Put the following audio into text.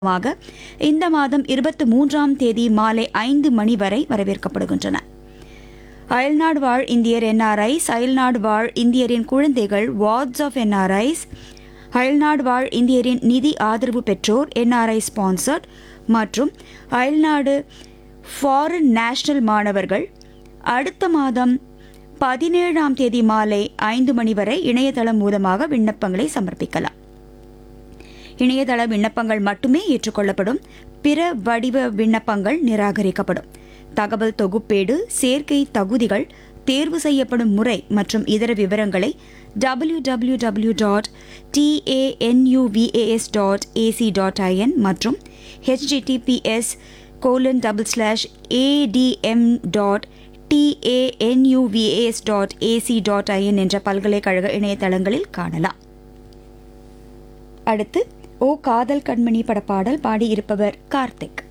மாக இந்த மாதம் இருபத்தி மூன்றாம் தேதி மாலை ஐந்து மணி வரை வரவேற்கப்படுகின்றன அயல்நாடு வாழ் இந்தியர் என்ஆர்ஐஸ் அயல்நாடு வாழ் இந்தியரின் குழந்தைகள் வார்ட்ஸ் ஆஃப் என்ஆர்ஐஸ் அயல்நாடு வாழ் இந்தியரின் நிதி ஆதரவு பெற்றோர் என்ஆர்ஐ ஸ்பான்சர்ட் மற்றும் அயல்நாடு ஃபாரின் நேஷனல் மாணவர்கள் அடுத்த மாதம் பதினேழாம் தேதி மாலை ஐந்து மணி வரை இணையதளம் மூலமாக விண்ணப்பங்களை சமர்ப்பிக்கலாம் இணையதள விண்ணப்பங்கள் மட்டுமே ஏற்றுக்கொள்ளப்படும் பிற வடிவ விண்ணப்பங்கள் நிராகரிக்கப்படும் தகவல் தொகுப்பேடு சேர்க்கை தகுதிகள் தேர்வு செய்யப்படும் முறை மற்றும் இதர விவரங்களை W W W dot TANUVAS dot AC dot IN மற்றும் HTTPS colon double slash ATM dot TANUVAS dot AC dot IN என்ற பல்கலைக்கழக இணையதளங்களில் காணலாம் அடுத்து ஓ காதல் கண்மணி படப்பாடல் பாடியிருப்பவர் கார்த்திக்